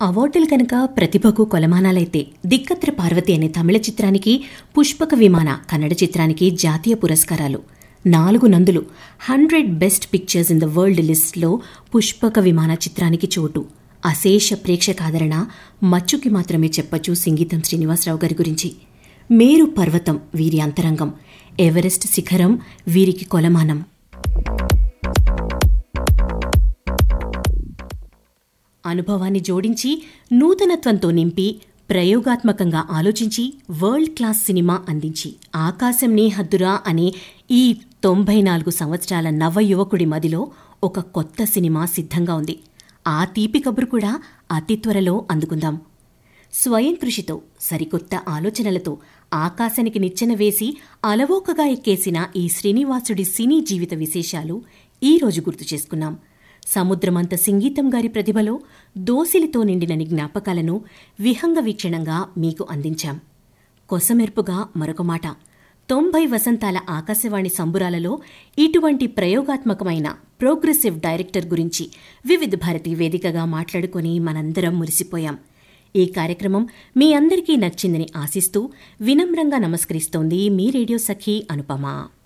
అవార్డులు కనుక ప్రతిభకు కొలమానాలైతే దిక్కత్ర పార్వతి అనే తమిళ చిత్రానికి పుష్పక విమాన కన్నడ చిత్రానికి జాతీయ పురస్కారాలు నాలుగు నందులు hundred best pictures in the world లిస్ట్లో పుష్పక విమాన చిత్రానికి చోటు అశేష ప్రేక్షకాదరణ మచ్చుకి మాత్రమే చెప్పచ్చు సంగీతం శ్రీనివాసరావు గారి గురించి మేరు పర్వతం వీరి అంతరంగం ఎవరెస్ట్ శిఖరం వీరికి కొలమానం అనుభవాన్ని జోడించి నూతనత్వంతో నింపి ప్రయోగాత్మకంగా ఆలోచించి వరల్డ్ క్లాస్ సినిమా అందించి ఆకాశంనే హద్దురా అనే ఈ తొంభై నాలుగు సంవత్సరాల నవ యువకుడి మదిలో ఒక కొత్త సినిమా సిద్ధంగా ఉంది ఆ తీపి కబురు కూడా అతి త్వరలో అందుకుందాం స్వయం కృషితో సరికొత్త ఆలోచనలతో ఆకాశానికి నిచ్చెన వేసి అలవోకగా ఎక్కేసిన ఈ శ్రీనివాసుడి సినీ జీవిత విశేషాలు ఈ రోజు గుర్తు చేసుకున్నాం సముద్రమంత సంగీతం గారి ప్రతిభలో దోసిలితో నిండినని జ్ఞాపకాలను విహంగ వీక్షణంగా మీకు అందించాం కొసమెరుపుగా మరొక మాట తొంభై వసంతాల ఆకాశవాణి సంబురాలలో ఇటువంటి ప్రయోగాత్మకమైన ప్రోగ్రెసివ్ డైరెక్టర్ గురించి వివిధ భారతి వేదికగా మాట్లాడుకుని మనందరం మురిసిపోయాం ఈ కార్యక్రమం మీ అందరికీ నచ్చిందని ఆశిస్తూ వినమ్రంగా నమస్కరిస్తోంది మీ రేడియో సఖీ అనుపమ